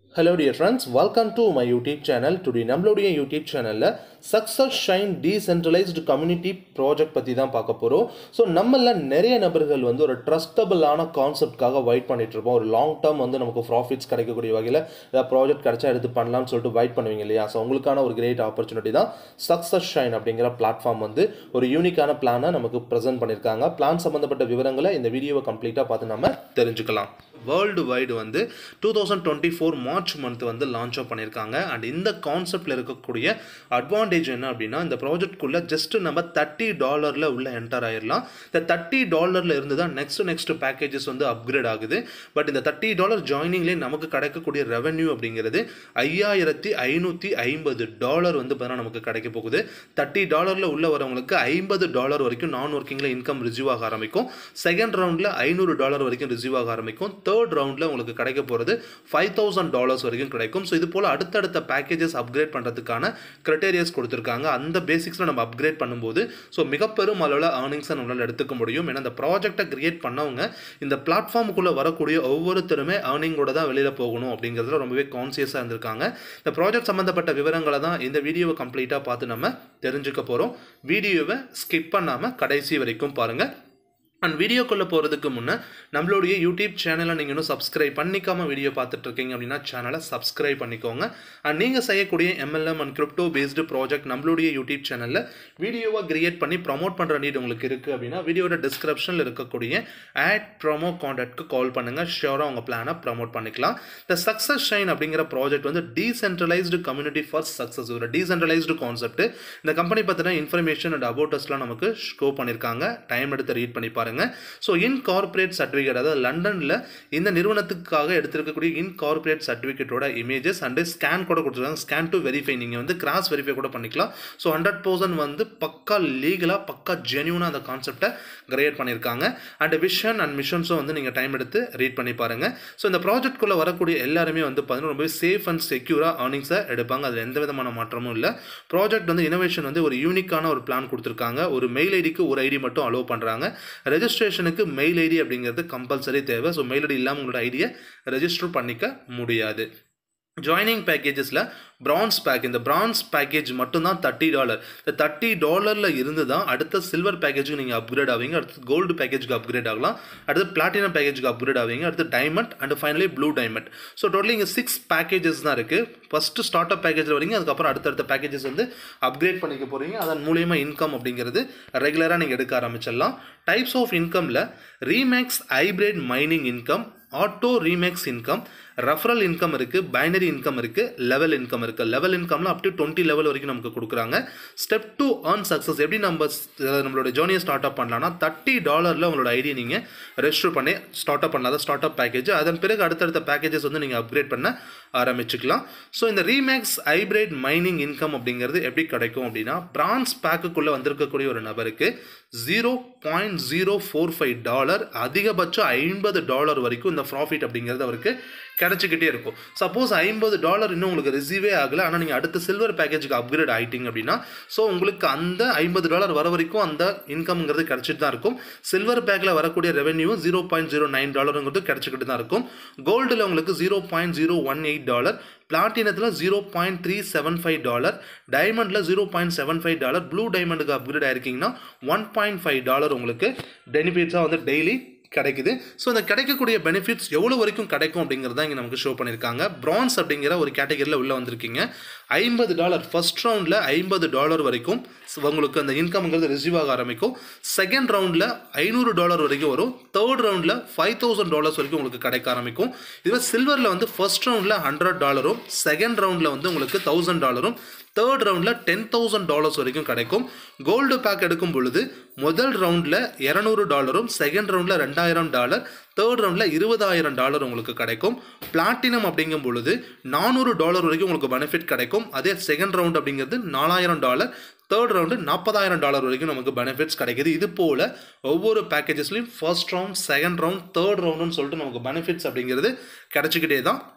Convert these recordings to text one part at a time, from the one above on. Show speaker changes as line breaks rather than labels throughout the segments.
hello dear friends welcome to my YouTube channel today நம்மளுடைய YouTube சேனலில் success shine decentralised community project பற்றி தான் பார்க்க போகிறோம் ஸோ நம்மள நிறைய நபர்கள் வந்து ஒரு ட்ரஸ்டபிளான கான்செப்ட்காக வெயிட் பண்ணிட்டு இருப்போம் ஒரு லாங் டேர்ம் வந்து நமக்கு ப்ராஃபிட்ஸ் கிடைக்கக்கூடிய வகையில் ஏதாவது ப்ராஜெக்ட் கிடைச்சா எடுத்து பண்ணலாம்னு சொல்லிட்டு வெயிட் பண்ணுவீங்க இல்லையா ஸோ உங்களுக்கான ஒரு கிரேட் ஆப்பர்ச்சுனிட்டி தான் சக்ஸஸ் ஷைன் அப்படிங்கிற பிளாட்ஃபார்ம் வந்து ஒரு யூனிக்கான பிளானை நமக்கு ப்ரெசென்ட் பண்ணியிருக்காங்க பிளான் சம்மந்தப்பட்ட விவரங்களை இந்த வீடியோவை கம்ப்ளீட்டாக பார்த்து நம்ம தெரிஞ்சுக்கலாம் வேர்ல்டு வைடு வந்து two thousand twenty four March month வந்து லான்ச் அப் பண்ணியிருக்காங்க அண்ட் இந்த கான்செப்டில் இருக்கக்கூடிய அட்வான்டேஜ் என்ன அப்படின்னா இந்த ப்ராஜெக்ட்குள்ளே ஜஸ்ட் நம்ம தேர்ட்டி டாலரில் உள்ள என்டர் ஆயிடலாம் இந்த தேர்ட்டி டாலரில் இருந்து தான் நெக்ஸ்ட் நெக்ஸ்ட் பேக்கேஜஸ் வந்து அப்கிரேட் ஆகுது பட் இந்த தேர்ட்டி டாலர் ஜாயினிங்லேயே நமக்கு கிடைக்கக்கூடிய ரெவென்யூ அப்படிங்கிறது ஐயாயிரத்தி ஐநூற்றி ஐம்பது டாலர் வந்து பார்த்தீங்கன்னா நமக்கு கிடைக்க போகுது தேர்ட்டி டாலரில் உள்ள வரவங்களுக்கு ஐம்பது டாலர் வரைக்கும் நான் ஒர்க்கிங்கில் இன்கம் ரிசீவ் ஆக ஆரம்பிக்கும் செகண்ட் ரவுண்டில் ஐநூறு டாலர் வரைக்கும் ரிசீவ் ஆக ஆரம்பிக்கும் தேர்ட் ரவுண்டில் உங்களுக்கு கிடைக்க போகிறது ஃபைவ் தௌசண்ட் டாலர்ஸ் வரைக்கும் கிடைக்கும் ஸோ இது போல் அடுத்தடுத்த பேக்கேஜஸ் அப்கிரேட் பண்ணுறதுக்கான க்ரைட்டேரியாஸ் கொடுத்துருக்காங்க அந்த பேசிக்ஸில் நம்ம அப்கிரேட் பண்ணும்போது ஸோ மிகப்பெரும் அளவில் ஏர்னிங்ஸை நம்மளால் எடுத்துக்க முடியும் ஏன்னா இந்த ப்ராஜெக்டை கிரியேட் பண்ணவங்க இந்த பிளாட்ஃபார்முக்குள்ளே வரக்கூடிய ஒவ்வொருத்தருமே ஏர்னிங்கோட தான் வெளியில் போகணும் அப்படிங்கிறதுல ரொம்பவே கான்சியஸாக இருந்திருக்காங்க இந்த ப்ராஜெக்ட் சம்மந்தப்பட்ட விவரங்களை தான் இந்த வீடியோவை கம்ப்ளீட்டாக பார்த்து நம்ம தெரிஞ்சுக்க போகிறோம் வீடியோவை ஸ்கிப் பண்ணாமல் கடைசி வரைக்கும் பாருங்கள் அண்ட் வீடியோக்குள்ளே போகிறதுக்கு முன்னே நம்மளுடைய யூடியூப் சேனலை நீங்கள் இன்னும் சப்ஸ்கிரைப் பண்ணிக்காமல் வீடியோ பார்த்துட்டு இருக்கீங்க அப்படின்னா சேனலை சப்ஸ்கிரைப் பண்ணிக்கோங்க அண்ட் நீங்கள் செய்யக்கூடிய MLM and crypto based project நம்மளுடைய யூடியூப் சேனலில் வீடியோவை கிரியேட் பண்ணி ப்ரமோட் பண்ணுற நீட் உங்களுக்கு இருக்குது அப்படின்னா வீடியோட டிஸ்கிரிப்ஷனில் இருக்கக்கூடிய ஆட் ப்ரோமோ கான்டாக்ட்க்கு கால் பண்ணுங்கள் ஷியோராக உங்கள் பிளானை ப்ரமோட் பண்ணிக்கலாம் இந்த சக்ஸஸ் ஷைன் அப்படிங்கிற ப்ராஜெக்ட் வந்து டீசென்ட்ரலைஸ்டு கம்யூனிட்டி ஃபார் சக்ஸஸ் ஒரு டீசென்ட்ரலைஸ்டு கான்செப்ட் இந்த கம்பெனி பற்றின இன்ஃபர்மேஷன் அண்ட் அபவுட்டஸ்லாம் நமக்கு ஷோ பண்ணியிருக்காங்க டைம் எடுத்து ரீட் பண்ணி பாருங்க ஸோ இன் கார்பரேட் சர்டிஃபிகேட் அதாவது லண்டனில் இந்த நிறுவனத்துக்காக எடுத்திருக்கக்கூடிய இன் கார்பரேட் சர்டிஃபிகேட்டோட இமேஜஸ் அண்டு ஸ்கேன் கூட கொடுத்துருக்காங்க ஸ்கேன் டு வெரிஃபை நீங்கள் வந்து கிராஸ் வெரிஃபை கூட பண்ணிக்கலாம் ஸோ ஹண்ட்ரட் பர்சன்ட் வந்து பக்கா லீகலாக பக்கா ஜென்யூனாக அந்த கான்செப்டை கிரியேட் பண்ணியிருக்காங்க அண்ட் விஷன் அண்ட் மிஷன்ஸும் வந்து நீங்கள் டைம் எடுத்து ரீட் பண்ணி பாருங்கள் ஸோ இந்த ப்ராஜெக்ட்குள்ளே வரக்கூடிய எல்லாருமே வந்து பார்த்தீங்கன்னா ரொம்பவே சேஃப் அண்ட் செக்யூராக ஏர்னிங்ஸை எடுப்பாங்க அதில் எந்த விதமான மாற்றமும் இல்லை ப்ராஜெக்ட் வந்து இனோவேஷன் வந்து ஒரு யூனிக்கான ஒரு பிளான் கொடுத்துருக்காங்க ஒரு மெயில் ஐடிக்கு ஒரு ஐடி மட்டும் அலோவ் பண்ணுறாங்க ரெஜிஸ்ட்ரேஷனுக்கு மெயில் ஐடி அப்படிங்கிறது கம்பல்சரி தேவை ஸோ மெயில் ஐடி இல்லாமல் உங்களோட ஐடியை ரெஜிஸ்டர் பண்ணிக்க முடியாது ஜாயினிங் பேக்கேஜஸில் பிரான்ஸ் பேக் இந்த பிரான்ஸ் பேக்கேஜ் மட்டும்தான் தேர்ட்டி டாலர் இந்த தேர்ட்டி டாலரில் இருந்து தான் அடுத்த சில்வர் பேக்கேஜுக்கு நீங்கள் அப்கிரேட் ஆவீங்க அடுத்து கோல்டு பேக்கேஜுக்கு அப்கிரேட் ஆகலாம் அடுத்து பிளாட்டினம் பேக்கேஜுக்கு அப்கிரேட் ஆவீங்க அடுத்து diamond and finally blue diamond so totally இங்கே சிக்ஸ் பேக்கேஜஸ் தான் இருக்குது ஃபஸ்ட்டு ஸ்டார்ட் அப் பேக்கேஜில் வரீங்க அதுக்கப்புறம் அடுத்தடுத்த பேக்கேஜஸ் வந்து அப்கிரேட் பண்ணிக்க போகிறீங்க அதன் மூலியமாக இன்கம் அப்படிங்கிறது ரெகுலராக நீங்கள் எடுக்க ஆரம்பிச்சிடலாம் டைப்ஸ் ஆஃப் இன்கமில் remax hybrid mining income auto remax income referral income இருக்குது பைனரி இன்கம் இருக்குது லெவல் இன்கம் இருக்குது லெவல் இன்கம்ல அப் டு டுவெண்ட்டி லெவல் வரைக்கும் நமக்கு கொடுக்குறாங்க ஸ்டெப் டூ ஏர்ன் சக்ஸஸ் எப்படி நம்ம நம்மளோட ஜேர்னியை ஸ்டார்ட் அப் பண்ணலாம்னா தேர்ட்டி டாலரில் உங்களோட ஐடியை நீங்கள் ரெஜிஸ்டர் பண்ணி ஸ்டார்ட் அப் பண்ணலாம் ஸ்டார்ட் அப் பேக்கேஜ் அதன் பிறகு அடுத்தடுத்த பேக்கேஜஸ் வந்து நீங்கள் அப்கிரேட் பண்ண ஆரம்பிச்சுக்கலாம் ஸோ இந்த ரீமேக்ஸ் ஹைப்ரிட் மைனிங் இன்கம் அப்படிங்கிறது எப்படி கிடைக்கும் அப்படின்னா பிரான்ஸ் பேக்குக்குள்ளே வந்திருக்கக்கூடிய ஒரு நபருக்கு zero point zero four five dollar அதிகபட்சம் ஐம்பது டாலர் வரைக்கும் இந்த ப்ராஃபிட் அப்படிங்கிறது அவருக்கு கிடச்சிக்கிட்டே இருக்கும் சப்போஸ் ஐம்பது டாலர் இன்னும் உங்களுக்கு ரிசீவே ஆகலை ஆனால் நீங்கள் அடுத்த சில்வர் பேக்கேஜுக்கு அப்கிரேட் ஆகிட்டீங்க அப்படின்னா ஸோ உங்களுக்கு அந்த ஐம்பது டாலர் வர வரைக்கும் அந்த இன்கம்ங்கிறது கிடச்சிட்டு தான் இருக்கும் சில்வர் பேக்கில் வரக்கூடிய revenue zero point zero nine டாலருங்கிறது கிடச்சிக்கிட்டு தான் இருக்கும் கோல்டில் உங்களுக்கு zero point zero one eight dollar பிளாட்டினத்தில் zero point three seven five dollar டைமண்டில் zero point seven five dollar blue டைமண்டுக்கு அப்கிரேட் ஆயிருக்கீங்கன்னா ஒன் பாயிண்ட் ஃபைவ் டாலர் உங்களுக்கு பெனிஃபிட்ஸாக வந்து டெய்லி கிடைக்குது ஸோ இந்த கிடைக்கக்கூடிய பெனிஃபிட்ஸ் எவ்வளோ வரைக்கும் கிடைக்கும் அப்படிங்கிறத இங்கே நமக்கு ஷோ பண்ணியிருக்காங்க பிரான்ஸ் அப்படிங்கிற ஒரு கேட்டகரியில் உள்ளே வந்திருக்கீங்க ஐம்பது டாலர் ஃபர்ஸ்ட் ரவுண்டில் ஐம்பது டாலர் வரைக்கும் உங்களுக்கு அந்த இன்கம்ங்கிறது ரிசீவ் ஆக ஆரம்பிக்கும் செகண்ட் ரவுண்டில் ஐநூறு டாலர் வரைக்கும் வரும் தேர்ட் ரவுண்டில் ஃபைவ் தௌசண்ட் டாலர்ஸ் வரைக்கும் உங்களுக்கு கிடைக்க ஆரம்பிக்கும் இதுவே சில்வரில் வந்து ஃபர்ஸ்ட் ரவுண்டில் ஹண்ட்ரட் டாலரும் செகண்ட் ரவுண்டில் வந்து உங்களுக்கு தௌசண்ட் டாலரும் தேர்ட் ரவுண்டில் டென் தௌசண்ட் டாலர்ஸ் வரைக்கும் கிடைக்கும் கோல்டு பேக் எடுக்கும் பொழுது முதல் ரவுண்டில் இரநூறு டாலரும் செகண்ட் ரவுண்டில் ரெண்டாயிரம் டாலர் தேர்ட் ரவுண்டில் இருபதாயிரம் டாலர் உங்களுக்கு கிடைக்கும் பிளாட்டினம் அப்படிங்கும் பொழுது நானூறு டாலர் வரைக்கும் உங்களுக்கு பெனிஃபிட் கிடைக்கும் அதே செகண்ட் ரவுண்ட் அப்படிங்கிறது நாலாயிரம் டாலர் தேர்ட் ரவுண்டு நாற்பதாயிரம் டாலர் வரைக்கும் நமக்கு பெனிஃபிட்ஸ் கிடைக்குது இது போல் ஒவ்வொரு பேக்கேஜஸ்லையும் first round second round third ரவுண்டுன்னு சொல்லிட்டு நமக்கு பெனிஃபிட்ஸ் அப்படிங்கிறது கிடச்சிக்கிட்டே தான்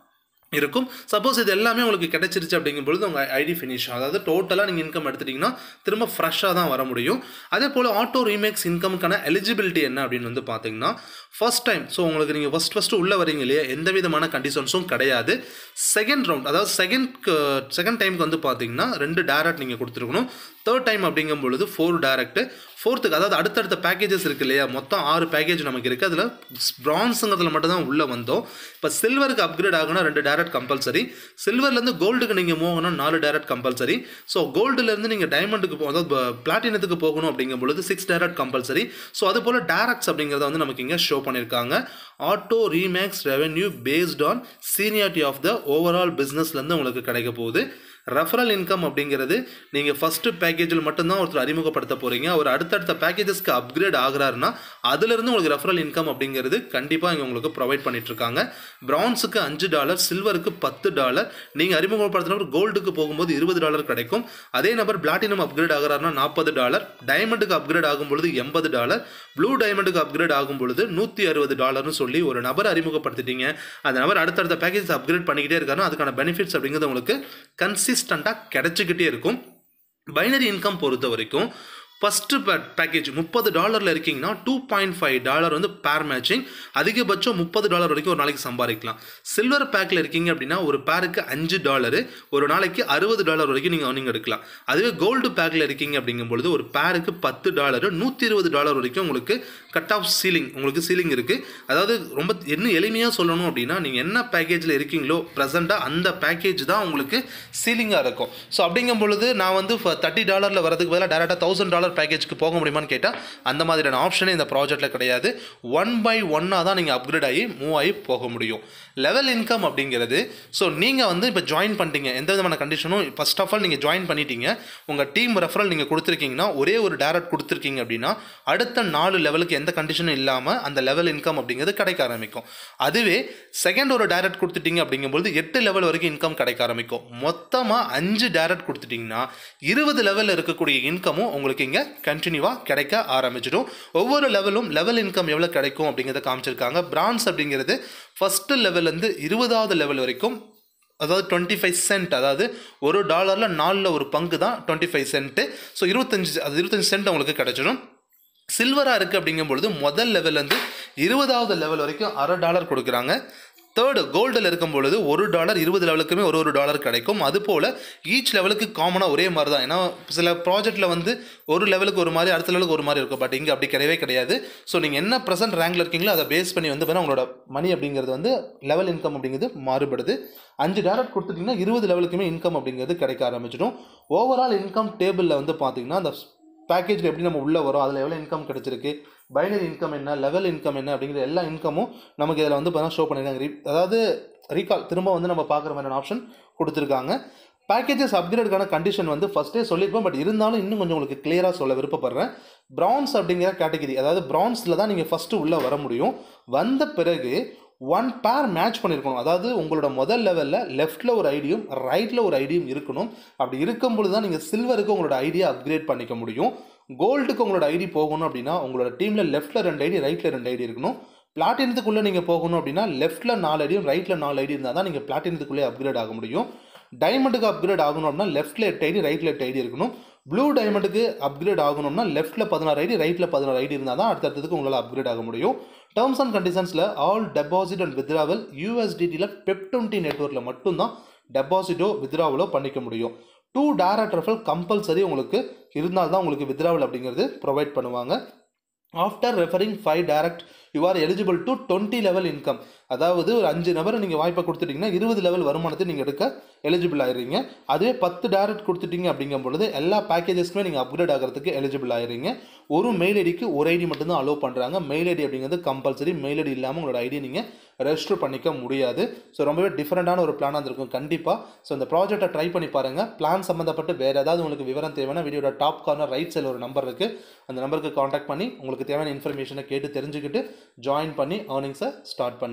இருக்கும் சப்போஸ் இது எல்லாமே உங்களுக்கு கிடைச்சிருச்சு அப்படிங்கும் பொழுது உங்கள் ஐடி ஃபினிஷ் அதாவது டோட்டலாக நீங்கள் இன்கம் எடுத்துட்டிங்கன்னா திரும்ப ஃப்ரெஷ்ஷாக தான் வர முடியும் அதே போல் ஆட்டோ ரீமேக்ஸ் இன்கமுக்கான எலிஜிபிலிட்டி என்ன அப்படின்னு வந்து பார்த்தீங்கன்னா ஃபர்ஸ்ட் டைம் ஸோ உங்களுக்கு நீங்கள் ஃபஸ்ட் ஃபஸ்ட்டு உள்ளே வரீங்க இல்லையா எந்த விதமான கண்டிஷன்ஸும் கிடையாது செகண்ட் ரவுண்ட் அதாவது செகண்ட் செகண்ட் டைமுக்கு வந்து பார்த்தீங்கன்னா ரெண்டு டேரக்ட் நீங்கள் கொடுத்துருக்கணும் தேர்ட் டைம் அப்படிங்கும் பொழுது ஃபோர் டேரக்ட் ஃபோர்த்துக்கு அதாவது அடுத்தடுத்த பேக்கேஜஸ் இருக்கு இல்லையா மொத்தம் ஆறு பேக்கேஜ் நமக்கு இருக்குது அதில் ப்ரான்ஸுங்கிறதுல மட்டும் தான் உள்ளே வந்தோம் இப்போ சில்வருக்கு அப்கிரேட் ஆகணும் ரெண்டு டேரக்ட் கம்பல்சரி சில்வர்லேருந்து கோல்டுக்கு நீங்கள் மூவ் ஆகணும் நாலு டேரக்ட் கம்பல்சரி ஸோ கோல்டுலேருந்து நீங்கள் டைமண்டுக்கு போ அதாவது பிளாட்டினத்துக்கு போகணும் அப்படிங்கும் பொழுது சிக்ஸ் டேரக்ட் கம்பல்சரி ஸோ அது போல் டேரக்ட்ஸ் அப்படிங்கிறத வந்து நமக்கு இங்கே ஷோ பண்ணியிருக்காங்க auto remax revenue based on seniority of the overall பிஸ்னஸ்லேருந்து உங்களுக்கு கிடைக்க போகுது ரெஃபரல் இன்கம் அப்படிங்கிறது நீங்கள் ஃபஸ்ட்டு பேக்கேஜில் மட்டும்தான் ஒருத்தர் அறிமுகப்படுத்த போகிறீங்க அவர் அடுத்தடுத்த பேக்கேஜஸ்க்கு அப்கிரேட் ஆகுறாருன்னா அதுலேருந்து உங்களுக்கு ரெஃபரல் இன்கம் அப்படிங்கிறது கண்டிப்பாக இங்கே உங்களுக்கு ப்ரொவைட் பண்ணிட்டுருக்காங்க பிரான்ஸுக்கு அஞ்சு டாலர் சில்வருக்கு பத்து டாலர் நீங்கள் அறிமுகப்படுத்தினவர் கோல்டுக்கு போகும்போது இருபது டாலர் கிடைக்கும் அதே நபர் பிளாட்டினம் அப்கிரேட் ஆகிறாருன்னா நாற்பது டாலர் டைமண்டுக்கு அப்கிரேட் ஆகும் பொழுது எண்பது டாலர் ப்ளூ டைமண்டுக்கு அப்கிரேட் ஆகும் பொழுது நூற்றி அறுபது டாலர்னு சொல்லி ஒரு நபர் அறிமுகப்படுத்திட்டீங்க அந்த நபர் அடுத்தடுத்த பேக்கேஜ் அப்கிரேட் பண்ணிக்கிட்டே இருக்காருன்னா அதுக்கான பெனிஃபிட்ஸ் அப்படிங்கிறது உங்களுக்கு கன்சிஸ்டண்ட்டாக கிடைச்சிக்கிட்டே இருக்கும் பைனரி இன்கம் பொறுத்த வரைக்கும் ஃபஸ்ட்டு பேக்கேஜ் முப்பது டாலரில் இருக்கீங்கன்னா டூ பாயிண்ட் ஃபைவ் டாலர் வந்து பேர் மேட்சிங் அதிகபட்சம் முப்பது டாலர் வரைக்கும் ஒரு நாளைக்கு சம்பாதிக்கலாம் சில்வர் பேக்கில் இருக்கீங்க அப்படின்னா ஒரு பேருக்கு அஞ்சு டாலரு ஒரு நாளைக்கு அறுபது டாலர் வரைக்கும் நீங்கள் நீங்கள் எடுக்கலாம் அதுவே கோல்டு பேக்கில் இருக்கீங்க அப்படிங்கும் பொழுது ஒரு பேருக்கு பத்து டாலரு நூற்றி இருபது டாலர் வரைக்கும் உங்களுக்கு கட் ஆஃப் சீலிங் உங்களுக்கு சீலிங் இருக்குது அதாவது ரொம்ப என்ன எளிமையாக சொல்லணும் அப்படின்னா நீங்கள் என்ன பேக்கேஜில் இருக்கீங்களோ ப்ரெசெண்டாக அந்த பேக்கேஜ் தான் உங்களுக்கு சீலிங்காக இருக்கும் ஸோ அப்படிங்கும் பொழுது நான் வந்து தேர்ட்டி டாலரில் வரதுக்கு பதிலாக டேரெக்டாக தௌசண்ட் டாலர் பேக்கேஜ்க்கு போக முடியுமான்னு கேட்டால் அந்த மாதிரியான ஆப்ஷனே இந்த ப்ராஜெக்ட்டில் கிடையாது ஒன் பை ஒன்னாக தான் நீங்கள் அப்கிரேட் ஆகி மூவ் ஆகி போக முடியும் லெவல் இன்கம் அப்படிங்கிறது ஸோ நீங்கள் வந்து இப்போ ஜாயின் பண்ணிட்டீங்க எந்த விதமான கண்டிஷனும் ஃபர்ஸ்ட் ஆஃப் ஆல் நீங்கள் ஜாயின் பண்ணிட்டீங்க உங்கள் டீம் ரெஃபரல் நீங்கள் கொடுத்துருக்கீங்கன்னா ஒரே ஒரு டேரக்ட் கொடுத்துருக்கீங்க அப்படின்னா அடுத்த நாலு லெவலுக்கு எந்த கண்டிஷனும் இல்லாமல் அந்த லெவல் இன்கம் அப்படிங்கிறது கிடைக்க ஆரம்பிக்கும் அதுவே செகண்ட் ஒரு டேரக்ட் கொடுத்துட்டீங்க அப்படிங்கும்போது எட்டு லெவல் வரைக்கும் இன்கம் கிடைக்க ஆரம்பிக்கும் மொத்தமாக அஞ்சு டேரக்ட் கொடுத்துட்டிங்கன்னா இருபது லெவலில் இருக்கக்கூடிய இன்கமும் உங்களுக்கு இங்கே கண்டினியூவாக கிடைக்க ஆரம்பிச்சிடும் ஒவ்வொரு லெவலும் லெவல் இன்கம் எவ்வளோ கிடைக்கும் அப்படிங்கிறத காமிச்சிருக்காங்க பிரான்ஸ் அப்படிங்கிறது ஃபஸ்ட்டு லெவல்லேருந்து இருபதாவது லெவல் வரைக்கும் அதாவது டுவெண்ட்டி ஃபைவ் சென்ட் அதாவது ஒரு டாலரில் நாலில் ஒரு பங்கு தான் டுவெண்ட்டி ஃபைவ் சென்ட்டு ஸோ இருபத்தஞ்சி அது இருபத்தஞ்சி சென்ட் உங்களுக்கு கிடச்சிடும் சில்வராக இருக்குது அப்படிங்கும்பொழுது முதல் லெவல்லேருந்து இருபதாவது லெவல் வரைக்கும் அரை டாலர் கொடுக்குறாங்க தேர்டு கோல்டில் இருக்கும் பொழுது ஒரு டாலர் இருபது லெவலுக்குமே ஒரு ஒரு டாலர் கிடைக்கும் அதுபோல் ஈச் லெவலுக்கு காமனாக ஒரே மாதிரி தான் ஏன்னா சில ப்ராஜெக்ட்டில் வந்து ஒரு லெவலுக்கு ஒரு மாதிரி அடுத்த லெவலுக்கு ஒரு மாதிரி இருக்கும் பட் இங்கே அப்படி கிடையவே கிடையாது ஸோ நீங்கள் என்ன ப்ரெசென்ட் ரேங்கில் இருக்கீங்களோ அதை பேஸ் பண்ணி வந்து வேணால் உங்களோட மணி அப்படிங்கிறது வந்து லெவல் இன்கம் அப்படிங்கிறது மாறுபடுது அஞ்சு டேரக்ட் கொடுத்துட்டிங்கன்னா இருபது லெவலுக்குமே இன்கம் அப்படிங்கிறது கிடைக்க ஆரம்பிச்சிடும் ஓவரால் இன்கம் டேபிளில் வந்து பார்த்தீங்கன்னா அந்த பேக்கேஜில் எப்படி நம்ம உள்ளே வரும் அதில் எவ்வளோ இன்கம் கிடச்சிருக்கு பைனரி இன்கம் என்ன லெவல் இன்கம் என்ன அப்படிங்கிற எல்லா இன்கமும் நமக்கு இதில் வந்து பார்த்தா ஷோ பண்ணியிருக்காங்க Re- அதாவது ரீகால் திரும்ப வந்து நம்ம பார்க்குற மாதிரியான ஆப்ஷன் கொடுத்துருக்காங்க பேக்கேஜஸ் அப்கிரேடுக்கான கண்டிஷன் வந்து ஃபஸ்ட்டே சொல்லியிருப்போம் பட் இருந்தாலும் இன்னும் கொஞ்சம் உங்களுக்கு கிளியராக சொல்ல விருப்பப்படுறேன் பிரான்ஸ் அப்படிங்கிற கேட்டகரி அதாவது பிரான்ஸில் தான் நீங்கள் ஃபஸ்ட்டு உள்ளே வர முடியும் வந்த பிறகு ஒன் பேர் மேட்ச் பண்ணியிருக்கணும் அதாவது உங்களோட முதல் லெவலில் லெஃப்ட்டில் ஒரு ஐடியும் ரைட்டில் ஒரு ஐடியும் இருக்கணும் அப்படி இருக்கும் பொழுது தான் நீங்கள் சில்வருக்கு உங்களோட ஐடியை அப்கிரேட் பண்ணிக்க முடியும் கோல்டுக்கு உங்களோட ஐடி போகணும் அப்படின்னா உங்களோட டீமில் லெஃப்ட்டில் ரெண்டு ஐடி ரைட்டில் ரெண்டு ஐடி இருக்கணும் பிளாட்டினத்துக்குள்ளே நீங்கள் போகணும் அப்படின்னா லெஃப்ட்டில் நாலு ஐடியும் ரைட்டில் நாலு ஐடி இருந்தால் தான் நீங்கள் பிளாட்டினத்துக்குள்ளே அப்கிரேட் ஆக முடியும் டைமண்டுக்கு அப்கிரேட் ஆகணும் அப்படின்னா லெஃப்ட்டில் எட்டு ஐடி ரைட்டில் எட்டு ஐடி இருக்கணும் ப்ளூ டைமண்டுக்கு அப்கிரேட் ஆகணும்னா லெஃப்ட்டில் பதினாறு ஐடி ரைட்டில் பதினாறு ஐடி இருந்தால் தான் அடுத்தடுத்ததுக்கு உங்களால் அப்கிரேட் ஆக முடியும் டேர்ம்ஸ் அண்ட் கண்டிஷன்ஸில் ஆல் டெபாசிட் அண்ட் வித்ராவல் யூஎஸ்டிடியில் பெப் டுவெண்ட்டி நெட்ஒர்க்கில் மட்டும்தான் டெபாசிட்டோ வித்ராவலோ பண்ணிக்க முடியும் டூ டேரக்ட் ரெஃபல் கம்பல்சரி உங்களுக்கு இருந்தால் தான் உங்களுக்கு வித்ராவல் அப்படிங்கிறது ப்ரொவைட் பண்ணுவாங்க after referring five direct you are eligible to twenty level income அதாவது ஒரு அஞ்சு நபர் நீங்கள் வாய்ப்பை கொடுத்துட்டீங்கன்னா இருபது லெவல் வருமானத்தை நீங்கள் எடுக்க எலிஜிபிள் ஆயிடுறீங்க அதுவே பத்து டேரக்ட் கொடுத்துட்டீங்க அப்படிங்கும் பொழுது எல்லா பேக்கேஜஸ்க்குமே நீங்கள் அப்கிரேட் ஆகிறதுக்கு எலிஜிபிள் ஆயிடுறீங்க ஒரு மெயில் ஐடிக்கு ஒரு ஐடி மட்டும்தான் அலோவ் பண்ணுறாங்க மெயில் ஐடி அப்படிங்கிறது கம்பல்சரி மெயில் ஐடி இல்லாமல் உங்களோட ஐடியை நீங்கள் ரெஜிஸ்டர் பண்ணிக்க முடியாது ஸோ ரொம்பவே டிஃப்ரெண்ட்டான ஒரு பிளானாக இருக்கும் கண்டிப்பாக ஸோ இந்த ப்ராஜெக்ட்டை ட்ரை பண்ணி பாருங்கள் பிளான் சம்மந்தப்பட்டு வேறு ஏதாவது உங்களுக்கு விவரம் தேவைன்னா வீடியோட டாப் கார்னர் ரைட் சைடில் ஒரு நம்பர் இருக்குது அந்த நம்பருக்கு காண்டாக்ட் பண்ணி உங்களுக்கு தேவையான இன்ஃபர்மேஷனை கேட்டு தெரிஞ்சுக்கிட்டு ஜாயின் பண்ணி ஏர்னிங்ஸை ஸ்டார்ட் பண்ணுங்கள்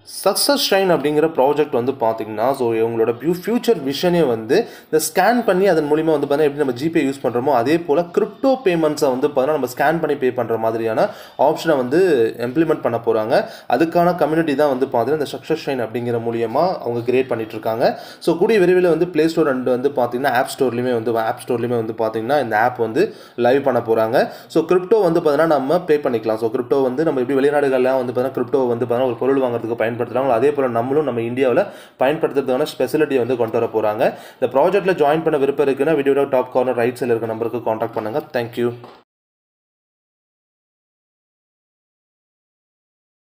சக்ஸஸ் ஷைன் அப்படிங்கிற ப்ராஜெக்ட் வந்து பார்த்தீங்கன்னா ஸோ இவங்களோட பியூ ஃபியூச்சர் விஷனே வந்து இந்த ஸ்கேன் பண்ணி அதன் மூலிமா வந்து பார்த்தீங்கன்னா எப்படி நம்ம ஜிபே யூஸ் பண்ணுறோமோ அதே போல் கிரிப்டோ பேமெண்ட்ஸை வந்து பார்த்தீங்கன்னா நம்ம ஸ்கேன் பண்ணி பே பண்ணுற மாதிரியான ஆப்ஷனை வந்து இம்ப்ளிமெண்ட் பண்ண போகிறாங்க அதுக்கான கம்யூனிட்டி தான் வந்து பார்த்தீங்கன்னா இந்த சக்ஸஸ் ஷைன் அப்படிங்கிற மூலியமாக அவங்க கிரியேட் பண்ணிட்டு இருக்காங்க ஸோ கூடிய விரைவில் வந்து ப்ளே ஸ்டோர் அண்ட் வந்து பார்த்தீங்கன்னா ஆப் ஸ்டோர்லையுமே வந்து ஆப் ஸ்டோர்லையுமே வந்து பார்த்தீங்கன்னா இந்த ஆப் வந்து லைவ் பண்ண போகிறாங்க ஸோ கிரிப்டோ வந்து பார்த்தீங்கன்னா நம்ம பே பண்ணிக்கலாம் ஸோ கிரிப்டோ வந்து நம்ம எப்படி வெளிநாடுகள்லாம் வந்து பார்த்தீங்கன்னா கிரிப்டோ வந்து பார்த்தீங்கன்னா ஒரு பொருள் வாங்குறதுக்கு பயன்படுத்துகிறாங்களோ அதே போல் நம்மளும் நம்ம இந்தியாவில் பயன்படுத்துறதுக்கான ஸ்பெசிலிட்டி வந்து கொண்டு வர போகிறாங்க இந்த ப்ராஜெக்ட்டில் ஜாயின் பண்ண விருப்பம் இருக்குன்னா வீடியோட டாப் கார்னர் ரைட் சைடில் இருக்க நம்பருக்கு காண்டாக்ட் பண்ணுங்கள் தேங்க்யூ